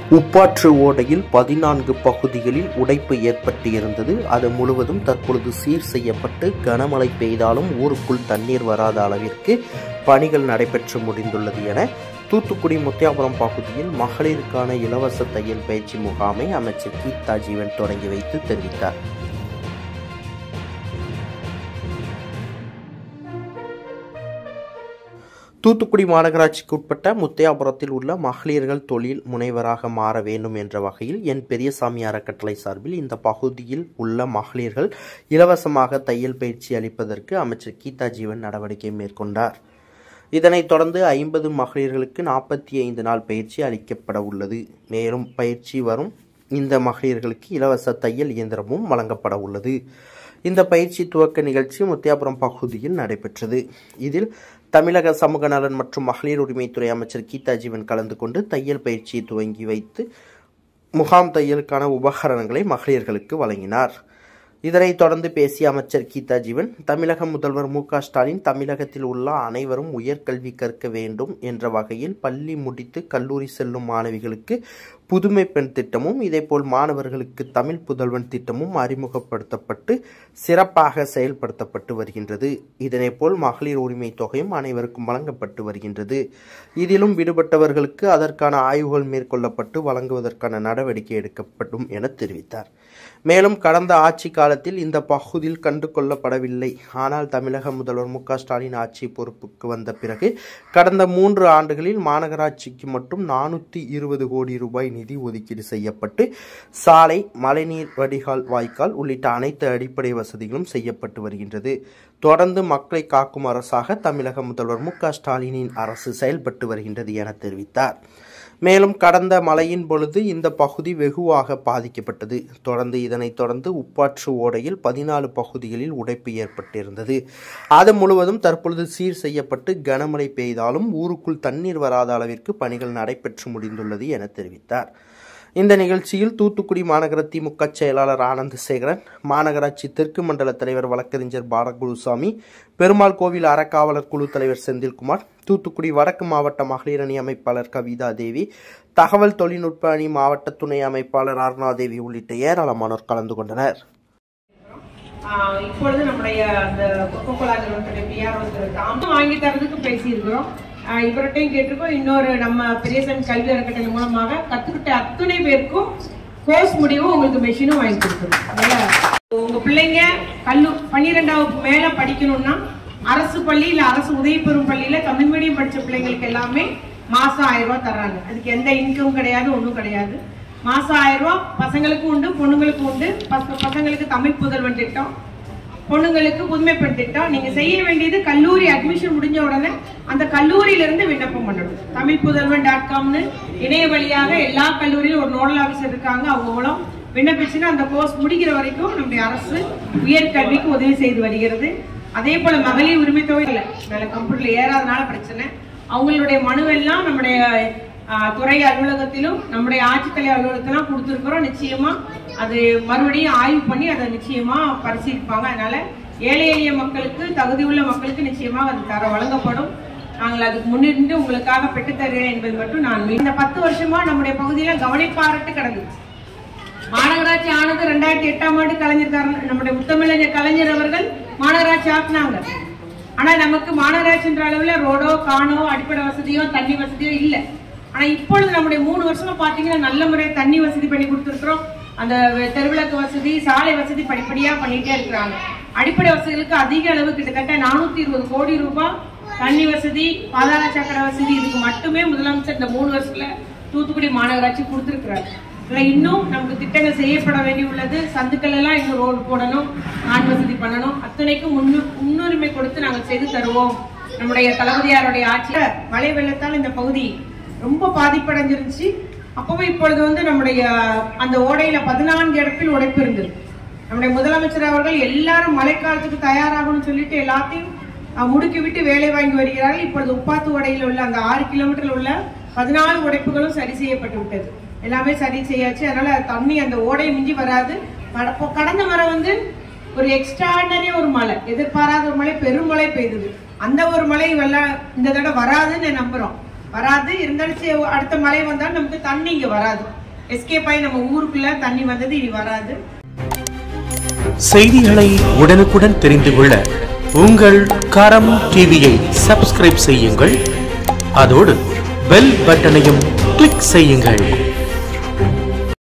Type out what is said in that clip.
உப்பாற்று ஓடையில் பதினான்கு பகுதிகளில் உடைப்பு ஏற்பட்டு இருந்தது அது முழுவதும் தற்பொழுது சீர் செய்யப்பட்டு கனமழை பெய்தாலும் ஊருக்குள் தண்ணீர் வராத அளவிற்கு பணிகள் நடைபெற்று முடிந்துள்ளது என தூத்துக்குடி முத்தியாபுரம் பகுதியில் மகளிருக்கான இலவச தையல் பயிற்சி முகாமை அமைச்சர் கீதா ஜீவன் தொடங்கி வைத்து தெரிவித்தார் தூத்துக்குடி மாநகராட்சிக்கு உட்பட்ட முத்தையாபுரத்தில் உள்ள மகளிர்கள் தொழில் முனைவராக மாற வேண்டும் என்ற வகையில் என் பெரியசாமி அறக்கட்டளை சார்பில் இந்த பகுதியில் உள்ள மகளிர்கள் இலவசமாக தையல் பயிற்சி அளிப்பதற்கு அமைச்சர் கீதா ஜீவன் நடவடிக்கை மேற்கொண்டார் இதனைத் தொடர்ந்து ஐம்பது மகளிர்களுக்கு நாற்பத்தி ஐந்து நாள் பயிற்சி அளிக்கப்பட உள்ளது மேலும் பயிற்சி வரும் இந்த மகளிர்களுக்கு இலவச தையல் இயந்திரமும் வழங்கப்பட உள்ளது இந்த பயிற்சி துவக்க நிகழ்ச்சி முத்தியாபுரம் பகுதியில் நடைபெற்றது இதில் தமிழக சமூக நலன் மற்றும் மகளிர் உரிமைத்துறை அமைச்சர் கீதா ஜீவன் கலந்து கொண்டு தையல் பயிற்சியை துவங்கி வைத்து முகாம் தையலுக்கான உபகரணங்களை மகளிர்களுக்கு வழங்கினார் இதனைத் தொடர்ந்து பேசிய அமைச்சர் கீதா ஜீவன் தமிழக முதல்வர் மு க ஸ்டாலின் தமிழகத்தில் உள்ள அனைவரும் உயர்கல்வி கற்க வேண்டும் என்ற வகையில் பள்ளி முடித்து கல்லூரி செல்லும் மாணவிகளுக்கு புதுமை பெண் திட்டமும் இதேபோல் மாணவர்களுக்கு தமிழ் புதல்வன் திட்டமும் அறிமுகப்படுத்தப்பட்டு சிறப்பாக செயல்படுத்தப்பட்டு வருகின்றது இதேபோல் மகளிர் உரிமை தொகையும் அனைவருக்கும் வழங்கப்பட்டு வருகின்றது இதிலும் விடுபட்டவர்களுக்கு அதற்கான ஆய்வுகள் மேற்கொள்ளப்பட்டு வழங்குவதற்கான நடவடிக்கை எடுக்கப்படும் என தெரிவித்தார் மேலும் கடந்த ஆட்சி காலத்தில் இந்த பகுதியில் கண்டு கொள்ளப்படவில்லை ஆனால் தமிழக முதல்வர் மு ஸ்டாலின் ஆட்சி பொறுப்புக்கு வந்த பிறகு கடந்த மூன்று ஆண்டுகளில் மாநகராட்சிக்கு மட்டும் நானூற்றி இருபது கோடி ரூபாய் நிதி ஒதுக்கீடு செய்யப்பட்டு சாலை மழைநீர் வடிகால் வாய்க்கால் உள்ளிட்ட அனைத்து அடிப்படை வசதிகளும் செய்யப்பட்டு வருகின்றது தொடர்ந்து மக்களை காக்கும் அரசாக தமிழக முதல்வர் மு ஸ்டாலினின் அரசு செயல்பட்டு வருகின்றது என தெரிவித்தார் மேலும் கடந்த மழையின் பொழுது இந்த பகுதி வெகுவாக பாதிக்கப்பட்டது தொடர்ந்து இதனைத் தொடர்ந்து உப்பாற்று ஓடையில் பதினாலு பகுதிகளில் உடைப்பு ஏற்பட்டிருந்தது அது முழுவதும் தற்பொழுது சீர் செய்யப்பட்டு கனமழை பெய்தாலும் ஊருக்குள் தண்ணீர் வராத அளவிற்கு பணிகள் நடைபெற்று முடிந்துள்ளது என தெரிவித்தார் இந்த நிகழ்ச்சியில் தூத்துக்குடி மாநகர திமுக செயலாளர் ஆனந்த் சேகரன் மாநகராட்சி தெற்கு மண்டல தலைவர் வழக்கறிஞர் பாலகுருசாமி பெருமாள் கோவில் அறக்காவலர் குழு தலைவர் செந்தில்குமார் தூத்துக்குடி வடக்கு மாவட்ட மகளிர் அணி அமைப்பாளர் கவிதா தேவி தகவல் தொழில்நுட்ப அணி மாவட்ட துணை அமைப்பாளர் அருணாதேவி உள்ளிட்ட ஏராளமானோர் கலந்து கொண்டனர் ஆஹ் இப்பொழுது நம்முடைய அந்த கொக்கோ கோலா நிறுவனத்துடைய பிஆர் தாமம் வாங்கி தரதுக்கு பேசியிருக்கிறோம் ஆஹ் இவர்கிட்டையும் கேட்டிருக்கோம் இன்னொரு நம்ம பெரியசாமி கல்வி அறக்கட்டளை மூலமாக கத்துக்கிட்ட அத்தனை பேருக்கும் கோர்ஸ் முடிவும் உங்களுக்கு மெஷினும் வாங்கி கொடுக்குறோம் அதனால உங்க பிள்ளைங்க கல்லு பன்னிரெண்டாவது மேல படிக்கணும்னா அரசு பள்ளி இல்ல அரசு உதவி பெறும் பள்ளியில தமிழ் மீடியம் படிச்ச பிள்ளைங்களுக்கு எல்லாமே மாசம் ஆயிரம் ரூபாய் தர்றாங்க அதுக்கு எந்த இன்கம் கிடையாது ஒன்றும் கிடையாது மாசம் ஆயிரம் ரூபாய் பசங்களுக்கும் உண்டு பொண்ணுங்களுக்கும் உண்டு பச- பசங்களுக்கு தமிழ் புதல்வன் திட்டம் பொண்ணுங்களுக்கு புதுமை பெண் திட்டம் நீங்க செய்ய வேண்டியது கல்லூரி அட்மிஷன் முடிஞ்ச உடனே அந்த கல்லூரியில இருந்து விண்ணப்பம் பண்ணணும் தமிழ் புதல்வன் டாட் காம்னு இணைய வழியாக எல்லா கல்லூரியிலும் ஒரு நோடல் ஆபீசர் இருக்காங்க அவங்க மூலம் விண்ணப்பிச்சுன்னா அந்த கோர்ஸ் முடிக்கிற வரைக்கும் நம்முடைய அரசு உயர்கல்விக்கு உதவி செய்து வருகிறது அதே போல மகளிர் உரிமை தொகை இல்ல மேல கம்ப்யூட்டர்ல ஏறாதனால பிரச்சனை அவங்களுடைய மனுவெல்லாம் நம்முடைய ஆஹ், துறை அலுவலகத்திலும் நம்முடைய ஆட்சித்தலைவர் அலுவலகத்திலும் கொடுத்துருக்கிறோம் நிச்சயமா அது மறுபடியும் ஆய்வு பண்ணி அதை நிச்சயமா பரிசீலிப்பாங்க அதனால ஏழை எளிய மக்களுக்கு தகுதியுள்ள மக்களுக்கு நிச்சயமாக அது தர வழங்கப்படும் நாங்கள் அதுக்கு முன்னிருந்து உங்களுக்காக பெற்றுத் தருகிறேன் என்பது மட்டும் நான் மீ- இந்த பத்து வருஷமா நம்முடைய பகுதியில கவனிப்பாரட்டு கிடந்துச்சு மாநகராட்சி ஆனது ரெண்டாயிரத்தி எட்டாம் ஆண்டு கலைஞர் தர- நம்முடைய முத்தமிழஞ்சர் கலைஞர் அவர்கள் மாநகராட்சி ஆக்குனாங்க ஆனா நமக்கு மாநகராட்சின்ற அளவுல ரோடோ காணோ அடிப்படை வசதியோ தண்ணி வசதியோ இல்ல ஆனா இப்பொழுது நம்முடைய மூணு வருஷமா பாத்தீங்கன்னா நல்ல முறையை தண்ணி வசதி பண்ணி கொடுத்துருக்கிறோம் அந்த வெ- தெருவிளக்கு வசதி சாலை வசதி படிப்படியா பண்ணிட்டே இருக்கிறாங்க அடிப்படை வசதிகளுக்கு அதிக அளவு கிட்டத்தட்ட நானூத்தி இருபது கோடி ரூபாய் தண்ணி வசதி பாதாள சக்கர வசதி இதுக்கு மட்டுமே முதலமைச்சர் இந்த மூணு வருஷத்துல தூத்துக்குடி மாநகராட்சி கொடுத்திருக்கிறார் இதுல இன்னும் நமக்கு திட்டங்கள் செய்யப்பட வேண்டி உள்ளது சந்துக்கள் எல்லாம் இன்னும் ரோடு போடணும் ஆண் வசதி பண்ணணும் அத்தனைக்கும் முன்னு முன்னுரிமை கொடுத்து நாங்கள் செய்து தருவோம் நம்முடைய தளபதியாருடைய ஆட்சியில மழை வெள்ளத்தால் இந்த பகுதி ரொம்ப பாதிப்படைஞ்சிருந்துச்சு அப்பவே இப்பொழுது வந்து நம்முடைய அந்த ஓடையில பதினான்கு இடத்தில் உடைப்பு இருந்தது நம்முடைய முதலமைச்சர் அவர்கள் எல்லாரும் மழைக்காலத்துக்கு தயாராகணும்னு சொல்லிட்டு எல்லாத்தையும் அஹ், முடுக்கி விட்டு வேலை வாங்கி வருகிறார்கள் இப்பொழுது உப்பாத்து ஓடையில் உள்ள அந்த ஆறு கிலோமீட்டர்ல உள்ள பதினாலு உடைப்புகளும் சரி செய்யப்பட்டு விட்டது எல்லாமே சரி செய்யாச்சு அதனால தண்ணி அந்த ஓடை மிஞ்சி வராது கட- இப்போ கடந்த முறை வந்து ஒரு எக்ஸ்ட்ராடனரி ஒரு மழை எதிர்பாராத ஒரு மழை பெருமழை பெய்தது அந்த ஒரு மழை வெள்ள இந்த தடவை வராதுன்னு நம்புறோம் வராது இருந்தாலும் சரி, அடுத்த மழை வந்தாலும் நமக்கு தண்ணி இங்க வராது எஸ்கேப் ஆகி நம்ம ஊருக்குள்ள தண்ணி வந்தது இனி வராது செய்திகளை உடனுக்குடன் தெரிந்து கொள்ள உங்கள் கரம் டிவியை சப்ஸ்கிரைப் செய்யுங்கள் அதோடு பெல் பட்டனையும் கிளிக் செய்யுங்கள்